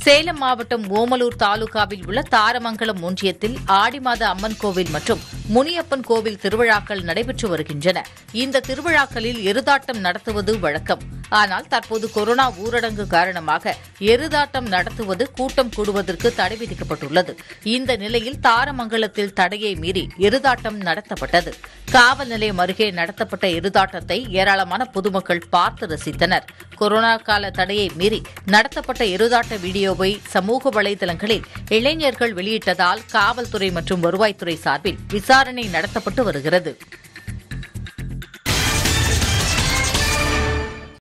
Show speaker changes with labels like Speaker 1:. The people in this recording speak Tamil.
Speaker 1: சேலம் மாவட்டம் ஓமலூர் தாலுகாவில் உள்ள தாரமங்கலம் ஒன்றியத்தில் ஆடி மாத அம்மன் கோவில் மற்றும் முனியப்பன் கோவில் திருவிழாக்கள் நடைபெற்று வருகின்றன இந்த திருவிழாக்களில் எருதாட்டம் நடத்துவது வழக்கம் ஆனால் தற்போது கொரோனா ஊரடங்கு காரணமாக எருதாட்டம் நடத்துவது கூட்டம் கூடுவதற்கு தடை விதிக்கப்பட்டுள்ளது இந்த நிலையில் தாரமங்கலத்தில் தடையை மீறி எருதாட்டம் நடத்தப்பட்டது காவல் நிலையம் அருகே நடத்தப்பட்ட எருதாட்டத்தை ஏராளமான பொதுமக்கள் பார்த்து ரசித்தனர் கொரோனா கால தடையை மீறி நடத்தப்பட்ட எருதாட்ட வீடியோவை சமூக வலைதளங்களில் இளைஞர்கள் வெளியிட்டதால் காவல்துறை மற்றும் வருவாய்த்துறை சார்பில் விசாரணை நடத்தப்பட்டு வருகிறது